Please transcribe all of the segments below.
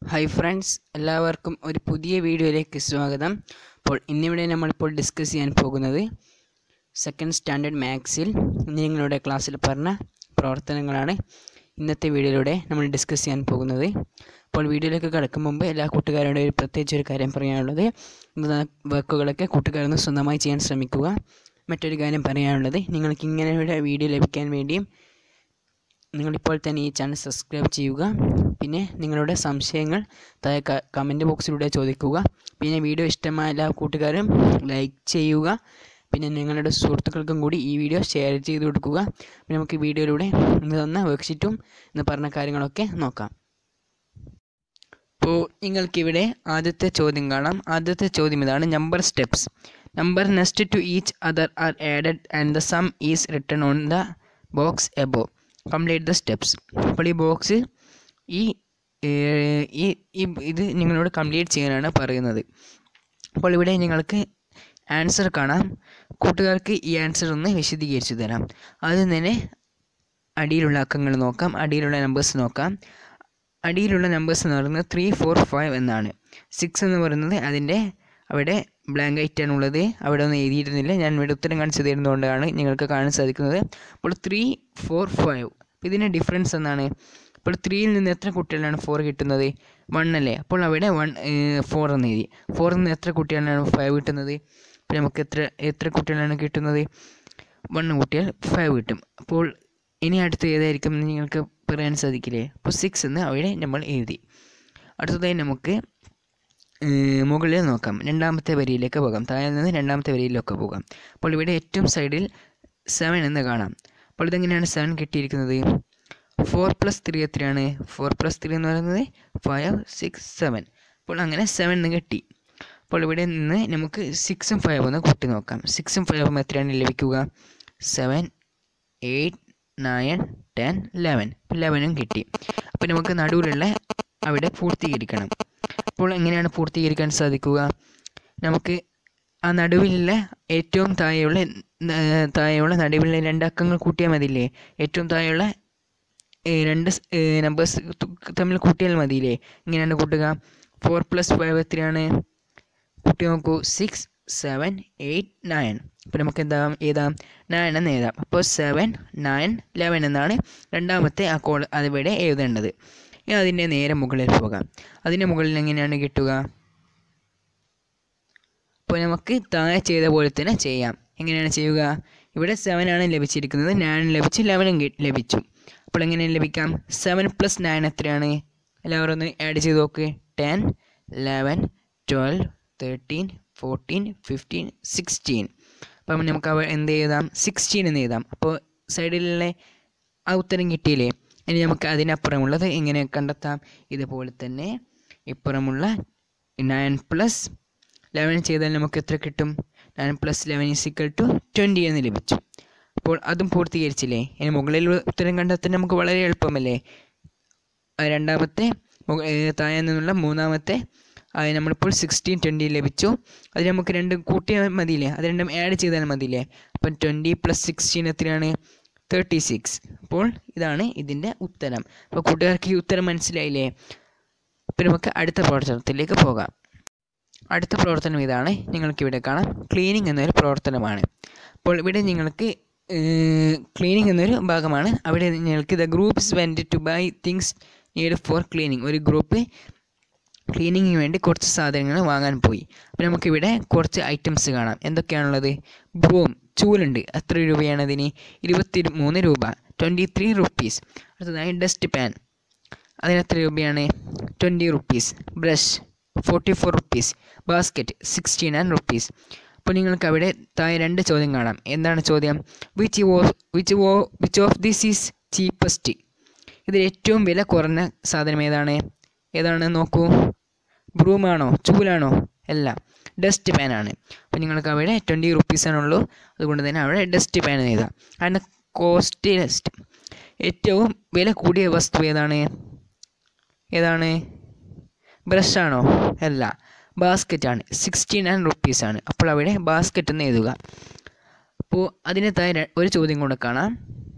hi friends എല്ലാവർക്കും ഒരു പുതിയ വീഡിയോയിലേക്ക് സ്വാഗതം അപ്പോൾ ഇന്നിവിടെ നമ്മളിപ്പോൾ ഡിസ്കസ് ചെയ്യാൻ പോകുന്നത് സെക്കൻഡ് സ്റ്റാൻഡേർഡ് മാത്സിൽ ഇന്ന് നിങ്ങളുടെ ക്ലാസ്സിൽ പറഞ്ഞ പ്രവർത്തനങ്ങളാണ് ഇന്നത്തെ വീഡിയോയിലൂടെ നമ്മൾ ഡിസ്കസ് ചെയ്യാൻ പോകുന്നത് അപ്പോൾ വീഡിയോയിലേക്ക് കിടക്കും മുമ്പ് എല്ലാ കൂട്ടുകാരോടും ഒരു പ്രത്യേകിച്ച് ഒരു കാര്യം പറയാനുള്ളത് ഇന്ന് വർക്കുകളൊക്കെ കൂട്ടുകാരൊന്ന് സ്വന്തമായി ചെയ്യാൻ ശ്രമിക്കുക മറ്റൊരു കാര്യം പറയാനുള്ളത് നിങ്ങൾക്ക് ഇങ്ങനെയുള്ള വീഡിയോ ലഭിക്കാൻ വേണ്ടിയും നിങ്ങളിപ്പോൾ തന്നെ ഈ ചാനൽ സബ്സ്ക്രൈബ് ചെയ്യുക പിന്നെ നിങ്ങളുടെ സംശയങ്ങൾ താഴെ കമൻറ്റ് ബോക്സിലൂടെ ചോദിക്കുക പിന്നെ വീഡിയോ ഇഷ്ടമായ എല്ലാ കൂട്ടുകാരും ലൈക്ക് ചെയ്യുക പിന്നെ നിങ്ങളുടെ സുഹൃത്തുക്കൾക്കും കൂടി ഈ വീഡിയോ ഷെയർ ചെയ്ത് കൊടുക്കുക പിന്നെ നമുക്ക് വീഡിയോയിലൂടെ ഇന്ന് തന്ന വർക്ക്ഷീറ്റും ഇന്ന് പറഞ്ഞ കാര്യങ്ങളൊക്കെ നോക്കാം അപ്പോൾ നിങ്ങൾക്കിവിടെ ആദ്യത്തെ ചോദ്യം കാണാം ആദ്യത്തെ ചോദ്യം ഇതാണ് number steps number next to each other are added and the sum is written on the box above complete the steps അപ്പോൾ ഈ ബോക്സ് ഈ ഏർ, ഈ ഈ ഇത് നിങ്ങളോട് കംപ്ലീറ്റ് ചെയ്യാനാണ് പറയുന്നത് അപ്പോൾ ഇവിടെ നിങ്ങൾക്ക് ആൻസർ കാണാം കൂട്ടുകാർക്ക് ഈ ആൻസർ ഒന്ന് വിശദീകരിച്ചു തരാം ആദ്യം തന്നെ അടിയിലുള്ള അക്കങ്ങൾ നോക്കാം അടിയിലുള്ള നമ്പേഴ്സ് നോക്കാം അടിയിലുള്ള നമ്പേഴ്സ് എന്ന് പറയുന്നത് ത്രീ ഫോർ ഫൈവ് എന്നാണ് സിക്സ് എന്ന് പറയുന്നത് അതിൻ്റെ അവിടെ ബ്ലാങ്ക് ആയിട്ടാണ് ഉള്ളത് അവിടെ ഒന്നും എഴുതിയിരുന്നില്ല ഞാൻ ഇവിടെ ഉത്തരം കാണിച്ചു തരുന്നതുകൊണ്ടാണ് നിങ്ങൾക്ക് കാണാൻ സാധിക്കുന്നത് അപ്പോൾ ത്രീ ഫോർ ഫൈവ് ഇതിൻ്റെ ഡിഫറൻസ് എന്നാണ് അപ്പോൾ ത്രീയിൽ നിന്ന് എത്ര കുട്ടികളാണ് ഫോർ കിട്ടുന്നത് വൺ അല്ലേ അപ്പോൾ അവിടെ വൺ ഫോർ എന്ന് എഴുതി ഫോറിൽ നിന്ന് എത്ര കുട്ടികളാണ് ഫൈവ് കിട്ടുന്നത് അപ്പോൾ നമുക്ക് എത്ര എത്ര കുട്ടികളാണ് കിട്ടുന്നത് വൺ കുട്ടികൾ ഫൈവ് കിട്ടും അപ്പോൾ ഇനി അടുത്ത് ഏതായിരിക്കും എന്ന് നിങ്ങൾക്ക് പറയാൻ സാധിക്കില്ലേ അപ്പോൾ സിക്സ് എന്ന് അവിടെ നമ്മൾ എഴുതി അടുത്തതായി നമുക്ക് ഏർ, മുകളിൽ നോക്കാം രണ്ടാമത്തെ വരിയിലേക്ക് പോകാം താഴെ നിന്ന് രണ്ടാമത്തെ വരിയിലൊക്കെ പോകാം അപ്പോൾ ഇവിടെ ഏറ്റവും സൈഡിൽ സെവൻ എന്ന് കാണാം അപ്പോൾ ഇതെങ്ങനെയാണ് സെവൻ കിട്ടിയിരിക്കുന്നത് ഫോർ പ്ലസ് ത്രീ എത്രയാണ് ഫോർ പ്ലസ് ത്രീ എന്ന് പറയുന്നത് ഫൈവ് സിക്സ് സെവൻ അപ്പോൾ അങ്ങനെ സെവൻ എന്ന് കിട്ടി അപ്പോൾ ഇവിടെ നിന്ന് നമുക്ക് സിക്സും ഫൈവും ഒന്ന് കൂട്ടി നോക്കാം സിക്സും ഫൈവും എത്രയാണ് ലഭിക്കുക seven eight nine ten eleven ലെവനും കിട്ടി അപ്പോൾ നമുക്ക് നടുവിലുള്ള അവിടെ പൂർത്തീകരിക്കണം അപ്പോൾ എങ്ങനെയാണ് പൂർത്തീകരിക്കാൻ സാധിക്കുക നമുക്ക് ആ നടുവിലുള്ള ഏറ്റവും താഴെയുള്ള ഏർ, താഴെയുള്ള നടുവിലുള്ള രണ്ട് അക്കങ്ങൾ കൂട്ടിയാൽ മതിയില്ലേ ഏറ്റവും താഴെയുള്ള ഏർ, രണ്ട് നമ്പേഴ്സ് തമ്മിൽ കൂട്ടിയാൽ മതിയില്ലേ ഇങ്ങനെയാണ് കൂട്ടുക ഫോർ പ്ലസ് ഫൈവ് എത്രയാണ് കൂട്ടി നോക്കൂ സിക്സ് സെവൻ എയ്റ്റ് നയൻ അപ്പോൾ നമുക്ക് എന്താ എഴുതാം നയൻ എന്ന് എഴുതാം അപ്പോൾ സെവൻ നയൻ ലെവൻ എന്നാണ് രണ്ടാമത്തെ ആ കോൾ അതിവിടെ എഴുതേണ്ടത് ഇനി അതിൻ്റെ നേരെ മുകളിൽ പോകാം അതിൻ്റെ മുകളിൽ എങ്ങനെയാണ് കിട്ടുക അപ്പോൾ നമുക്ക് താഴെ ചെയ്ത പോലെ തന്നെ ചെയ്യാം എങ്ങനെയാണ് ചെയ്യുക ഇവിടെ സെവൻ ആണ് ലഭിച്ചിരിക്കുന്നത് നയൻ ലഭിച്ചു ലെവനും ലഭിച്ചു അപ്പോൾ എങ്ങനെ ലഭിക്കാം സെവൻ പ്ലസ് നയൻ എത്രയാണ് എല്ലാവരും ഒന്ന് ആഡ് ചെയ്ത് നോക്ക് ten eleven twelve thirteen fourteen fifteen sixteen അപ്പം നമുക്ക് അവ എന്ത് എഴുതാം സിക്സ്റ്റീൻ എന്ന് എഴുതാം അപ്പോൾ സൈഡിലുള്ള ആ ഉത്തരം കിട്ടിയില്ലേ ഇനി നമുക്ക് അതിനപ്പുറമുള്ളത് എങ്ങനെ കണ്ടെത്താം ഇതുപോലെ തന്നെ ഇപ്പുറമുള്ള നയൻ പ്ലസ് ലെവൻ ചെയ്താൽ നമുക്ക് എത്ര കിട്ടും nine plus eleven is equal to twenty എന്ന് ലഭിച്ചു അപ്പോൾ അതും പൂർത്തീകരിച്ചില്ലേ ഇനി മുകളിൽ ഉത്തരം കണ്ടെത്താൻ നമുക്ക് വളരെ എളുപ്പമല്ലേ ആ രണ്ടാമത്തെ മുക- ഏ, താഴെ നിന്നുള്ള മൂന്നാമത്തെ ആ, നമ്മളിപ്പോൾ സിക്സ്റ്റീൻ ട്വൻറ്റി ലഭിച്ചു അത് നമുക്ക് രണ്ടും കൂട്ടിയാൽ മതിയില്ലേ അത് രണ്ടും ആഡ് ചെയ്താൽ മതിയില്ലേ അപ്പം ട്വൻറ്റി പ്ലസ് സിക്സ്റ്റീൻ എത്രയാണ് തേർട്ടി സിക്സ് അപ്പോൾ ഇതാണ് ഇതിൻ്റെ ഉത്തരം അപ്പോൾ കൂട്ടുകാർക്ക് ഈ ഉത്തരം മനസ്സിലായില്ലേ അപ്പോൾ നമുക്ക് അടുത്ത പ്രവർത്തനത്തിലേക്ക് പോകാം അടുത്ത പ്രവർത്തനം ഇതാണ് നിങ്ങൾക്ക് ഇവിടെ കാണാം ക്ലീനിങ് എന്നൊരു പ്രവർത്തനമാണ് അപ്പോൾ ഇവിടെ നിങ്ങൾക്ക് ക്ലീനിങ് എന്നൊരു ഭാഗമാണ് അവിടെ നിങ്ങൾക്ക് the groups went to buy things need for cleaning ഒരു ഗ്രൂപ്പ് ക്ലീനിങ്ങിന് വേണ്ടി കുറച്ച് സാധനങ്ങൾ വാങ്ങാൻ പോയി അപ്പോൾ നമുക്കിവിടെ കുറച്ച് ഐറ്റംസ് കാണാം എന്തൊക്കെയാണുള്ളത് ബ്രൂം ചൂലുണ്ട് എത്ര രൂപയാണ് അതിന് ഇരുപത്തി മൂന്ന് രൂപ ട്വൻറ്റി ത്രീ റുപ്പീസ് അടുത്തതായി ഡസ്റ്റ് പാൻ അതിന് എത്ര രൂപയാണ് twenty rupees brush forty four rupees basket sixty nine rupees അപ്പോൾ നിങ്ങൾക്ക് അവിടെ താഴെ രണ്ട് ചോദ്യം കാണാം എന്താണ് ചോദ്യം which of which of which of this is cheapest ഇതിൽ ഏറ്റവും വില കുറഞ്ഞ സാധനം ഏതാണ് ഏതാണ് നോക്കൂ ബ്രൂമാണോ ചൂലാണോ അല്ല ഡസ്റ്റ് പാനാണ് അപ്പോൾ നിങ്ങൾക്ക് അവിടെ ട്വൻറ്റി റുപ്പീസാണുള്ളൂ അതുകൊണ്ട് തന്നെ അവിടെ ഡസ്റ്റ് പാൻ എഴുതാം അതിൻ്റെ കോസ്റ്റ്ലെസ്റ്റ് ഏറ്റവും വില കൂടിയ വസ്തു ഏതാണ് ഏതാണ് ബ്രഷാണോ അല്ല ബാസ്ക്കറ്റാണ് സിക്സ്റ്റി നയൻ റുപ്പീസാണ് അപ്പോൾ അവിടെ ബാസ്ക്കറ്റ് എന്ന് എഴുതുക അപ്പോൾ അതിന് താഴെ ര- ഒരു ചോദ്യം കൂടെ കാണാം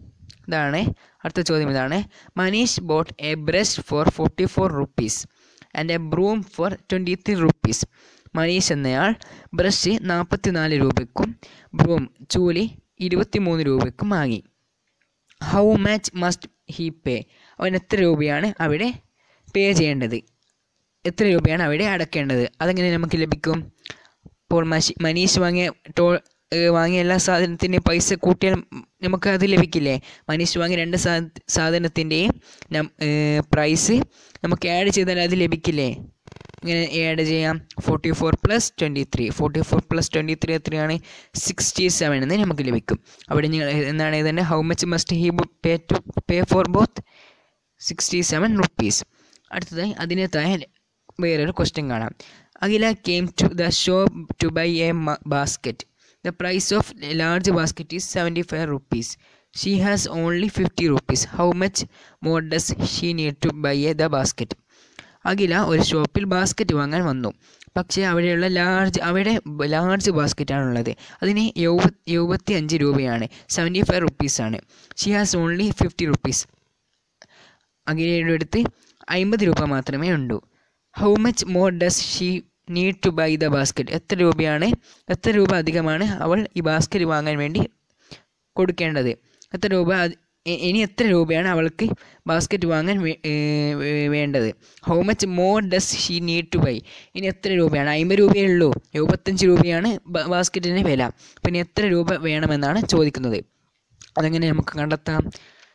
ഇതാണ് അടുത്ത ചോദ്യം ഇതാണ് Manish bought a brush for forty four rupees and a broom for twenty three rupees Manish എന്നയാൾ ബ്രഷ് നാൽപ്പത്തി നാല് രൂപയ്ക്കും ബ്രൂം ചൂലി ഇരുപത്തി മൂന്ന് രൂപയ്ക്കും വാങ്ങി how much must he pay അവൻ എത്ര രൂപയാണ് അവിടെ പേ ചെയ്യേണ്ടത് എത്ര രൂപയാണ് അവിടെ അടക്കേണ്ടത് അതെങ്ങനെ നമുക്ക് ലഭിക്കും ഇപ്പോൾ മഷി മനീഷ് വാങ്ങിയ ടോ ഏഹ് വാങ്ങിയ എല്ലാ സാധനത്തിൻ്റെയും പൈസ കൂട്ടിയാൽ നമുക്ക് അത് ലഭിക്കില്ലേ മനീഷ് വാങ്ങിയ രണ്ട് സാ സാധനത്തിൻ്റെയും പ്രൈസ് നമുക്ക് ആഡ് ചെയ്താൽ അത് ലഭിക്കില്ലേ ഇങ്ങനെ ആഡ് ചെയ്യാം forty four plus twenty three forty four plus twenty three എത്രയാണ് സിക്സ്റ്റി സെവൻ എന്ന് നമുക്ക് ലഭിക്കും അവിടെ നിങ്ങൾ എന്താണ് എഴുതേണ്ടത് how much must he pay to pay for both sixty seven rupees അടുത്തതായി അതിന് താഴെ വേറൊരു ക്വസ്റ്റ്യൻ കാണാം Akhila came to the shop to buy a basket the price of large basket is seventy five rupees she has only fifty rupees how much more does she need to buy a the basket Akhila ഒരു ഷോപ്പിൽ basket വാങ്ങാൻ വന്നു പക്ഷേ അവിടെയുള്ള large അവിടെ large ബാസ്ക്കറ്റാണുള്ളത് അതിന് എഴുപത് എഴുപത്തി അഞ്ച് രൂപയാണ് സെവൻറ്റി ഫൈവ് റുപ്പീസാണ് she has only fifty rupees അഖിലയുടെ അടുത്ത് അമ്പത് രൂപ മാത്രമേ ഉള്ളൂ how much more does she need to buy the basket എത്ര രൂപയാണ് എത്ര രൂപ അധികമാണ് അവൾ ഈ ബാസ്ക്കറ്റ് വാങ്ങാൻ വേണ്ടി കൊടുക്കേണ്ടത് എത്ര രൂപ അത് ഇ- ഇനി എത്ര രൂപയാണ് അവൾക്ക് ബാസ്ക്കറ്റ് വാങ്ങാൻ വേ- ഏ, വേ- വേണ്ടത് how much more does she need to buy ഇനി എത്ര രൂപയാണ് അമ്പത് രൂപയേ ഉള്ളൂ എഴുപത്തഞ്ച് രൂപയാണ് ബ- ബാസ്ക്കറ്റിൻ്റെ വില പിന്നെ എത്ര രൂപ വേണമെന്നാണ് ചോദിക്കുന്നത് അതെങ്ങനെ നമുക്ക് കണ്ടെത്താം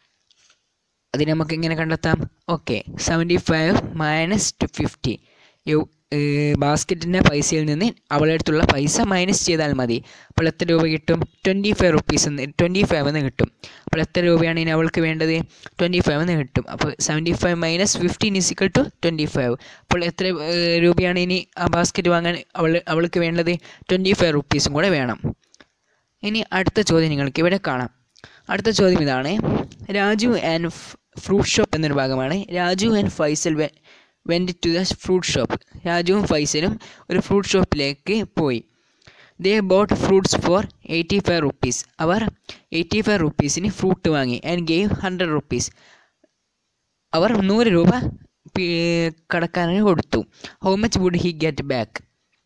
അതിന് നമുക്ക് എങ്ങനെ കണ്ടെത്താം okay seventy five minus to fifty ബാസ്ക്കറ്റിൻ്റെ പൈസയിൽ നിന്ന് അവളുടെ അടുത്തുള്ള പൈസ മൈനസ് ചെയ്താൽ മതി അപ്പോൾ എത്ര രൂപ കിട്ടും ട്വൻറ്റി ഫൈവ് റുപ്പീസ് എന്ന് ട്വൻറ്റി ഫൈവ് എന്ന് കിട്ടും അപ്പോൾ എത്ര രൂപയാണ് ഇനി അവൾക്ക് വേണ്ടത് ട്വൻറ്റി ഫൈവ് എന്ന് കിട്ടും അപ്പോൾ seventy five minus fifteen is equal to twenty five അപ്പോൾ എത്ര ഏഹ്, രൂപയാണ് ഇനി ആ ബാസ്ക്കറ്റ് വാങ്ങാൻ അവൾ അവൾക്ക് വേണ്ടത് ട്വൻറ്റി ഫൈവ് റുപ്പീസും കൂടെ വേണം ഇനി അടുത്ത ചോദ്യം നിങ്ങൾക്ക് ഇവിടെ കാണാം അടുത്ത ചോദ്യം ഇതാണ് രാജു ആൻഡ് ഫ്രൂട്ട് ഷോപ്പ് എന്നൊരു ഭാഗമാണ് Raju and Faisal went to the fruit shop രാജുവും ഫൈസലും ഒരു ഫ്രൂട്ട് ഷോപ്പിലേക്ക് പോയി they bought fruits for eighty five rupees അവർ എയ്റ്റി ഫൈവ് റുപ്പീസിന് ഫ്രൂട്ട് വാങ്ങി ആൻഡ് ഗെയ്വ് ഹൺഡ്രഡ് റുപ്പീസ് അവർ നൂറ് രൂപ പി- കടക്കാരന് കൊടുത്തു how much would he get back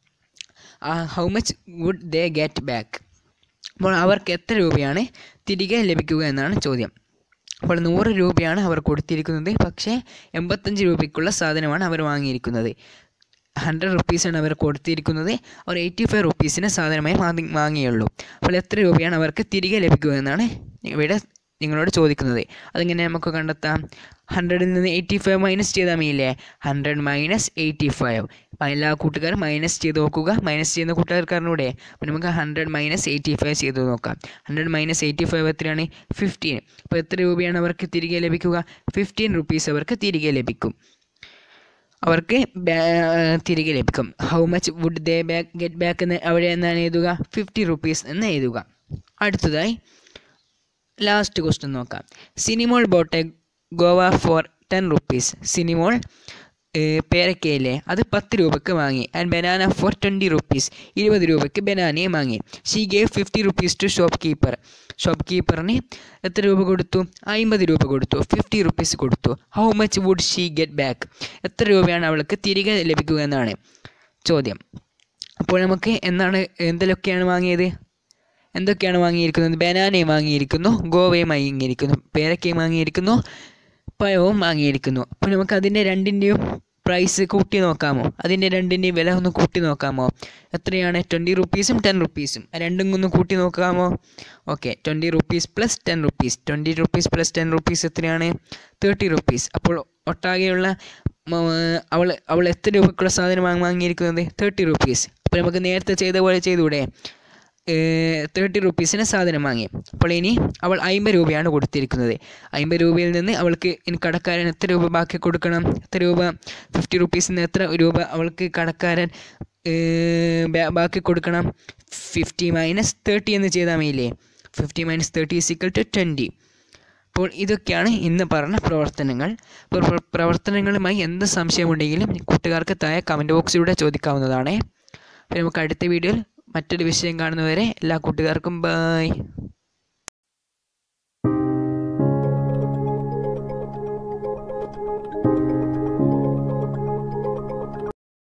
how much would they get back അപ്പോൾ അവർക്ക് എത്ര രൂപയാണ് തിരികെ ലഭിക്കുക എന്നാണ് ചോദ്യം അപ്പോൾ നൂറ് രൂപയാണ് അവർ കൊടുത്തിരിക്കുന്നത് പക്ഷേ എൺപത്തഞ്ച് രൂപയ്ക്കുള്ള സാധനമാണ് അവർ വാങ്ങിയിരിക്കുന്നത് ഹൺഡ്രഡ് റുപ്പീസാണ് അവർ കൊടുത്തിരിക്കുന്നത് അവർ എയ്റ്റി ഫൈവ് റുപ്പീസിന് സാധനമായി വാങ്ങി വാങ്ങിയുള്ളൂ അപ്പോൾ എത്ര രൂപയാണ് അവർക്ക് തിരികെ ലഭിക്കുക എന്നാണ് ഇവിടെ നിങ്ങളോട് ചോദിക്കുന്നത് അതെങ്ങനെ നമുക്ക് കണ്ടെത്താം ഹൺഡ്രഡിൽ നിന്ന് എയ്റ്റി ഫൈവ് മൈനസ് ചെയ്താൽ മതിയില്ലേ ഹൺഡ്രഡ് മൈനസ് എയ്റ്റി ഫൈവ് അപ്പോൾ എല്ലാ കൂട്ടുകാരും മൈനസ് ചെയ്ത് നോക്കുക മൈനസ് ചെയ്യുന്ന കൂട്ടുകാർക്കാരനൂടെ അപ്പോൾ നമുക്ക് ഹൺഡ്രഡ് മൈനസ് എയ്റ്റി ഫൈവ് ചെയ്ത് നോക്കാം ഹൺഡ്രഡ് മൈനസ് എയ്റ്റി ഫൈവ് എത്രയാണ് ഫിഫ്റ്റീൻ അപ്പോൾ എത്ര രൂപയാണ് അവർക്ക് തിരികെ ലഭിക്കുക ഫിഫ്റ്റീൻ റുപ്പീസ് അവർക്ക് തിരികെ ലഭിക്കും അവർക്ക് ബാ- തിരികെ ലഭിക്കും how much would they back get back എന്ന് അവിടെ എന്താണ് എഴുതുക ഫിഫ്റ്റി റുപ്പീസ് എന്ന് എഴുതുക അടുത്തതായി ലാസ്റ്റ് ക്വസ്റ്റ്യൻ നോക്കാം Sinimol bought a guava for ten rupees Sinimol പേരക്കയിലെ അത് പത്ത് രൂപയ്ക്ക് വാങ്ങി and banana for twenty rupees ഇരുപത് രൂപയ്ക്ക് ബനാനയും വാങ്ങി she gave fifty rupees to shopkeeper shop കീപ്പറിന് എത്ര രൂപ കൊടുത്തു അമ്പത് രൂപ കൊടുത്തു ഫിഫ്റ്റി റുപ്പീസ് കൊടുത്തു how much would she get back എത്ര രൂപയാണ് അവൾക്ക് തിരികെ ലഭിക്കുക എന്നാണ് ചോദ്യം അപ്പോൾ നമുക്ക് എന്താണ് എന്തൊക്കെയാണ് വാങ്ങിയത് എന്തൊക്കെയാണ് വാങ്ങിയിരിക്കുന്നത് ബനാനയും വാങ്ങിയിരിക്കുന്നു ഗോവയും വാങ്ങിയിരിക്കുന്നു പേരക്കയും വാങ്ങിയിരിക്കുന്നു പഴവും വാങ്ങിയിരിക്കുന്നു അപ്പോൾ നമുക്ക് അതിൻ്റെ രണ്ടിൻ്റെയും പ്രൈസ് കൂട്ടി നോക്കാമോ അതിൻ്റെ രണ്ടിൻ്റെയും വില ഒന്ന് കൂട്ടി നോക്കാമോ എത്രയാണ് ട്വൻറ്റി റുപ്പീസും ടെൻ റുപ്പീസും ആ രണ്ടും ഒന്ന് കൂട്ടി നോക്കാമോ okay twenty rupees plus ten rupees twenty rupees plus ten rupees എത്രയാണ് തേർട്ടി റുപ്പീസ് അപ്പോൾ ഒട്ടാകെയുള്ള മ- അവൾ അവൾ എത്ര രൂപയ്ക്കുള്ള സാധനം വാങ്ങി വാങ്ങിയിരിക്കുന്നത് തേർട്ടി റുപ്പീസ് അപ്പോൾ നമുക്ക് നേരത്തെ ചെയ്ത പോലെ ചെയ്തുകൂടെ തേർട്ടി റുപ്പീസിന് സാധനം വാങ്ങി അപ്പോൾ ഇനി അവൾ അമ്പത് രൂപയാണ് കൊടുത്തിരിക്കുന്നത് അമ്പത് രൂപയിൽ നിന്ന് അവൾക്ക് ഇനി കടക്കാരൻ എത്ര രൂപ ബാക്കി കൊടുക്കണം എത്ര രൂപ ഫിഫ്റ്റി റുപ്പീസിൽ നിന്ന് എത്ര രൂപ അവൾക്ക് കടക്കാരൻ ഏർ, ബാ- ബാക്കി കൊടുക്കണം ഫിഫ്റ്റി മൈനസ് തേർട്ടി എന്ന് ചെയ്താൽ മതിയില്ലേ fifty minus thirty equal to twenty അപ്പോൾ ഇതൊക്കെയാണ് ഇന്ന് പറഞ്ഞ പ്രവർത്തനങ്ങൾ അപ്പോൾ പ്ര- പ്രവർത്തനങ്ങളുമായി എന്ത് സംശയമുണ്ടെങ്കിലും കൂട്ടുകാർക്ക് താഴെ കമൻറ്റ് ബോക്സിലൂടെ ചോദിക്കാവുന്നതാണ് അപ്പോൾ നമുക്ക് അടുത്ത വീഡിയോയിൽ മറ്റൊരു വിഷയം കാണുന്നവരെ എല്ലാ കൂട്ടുകാർക്കും ബായ്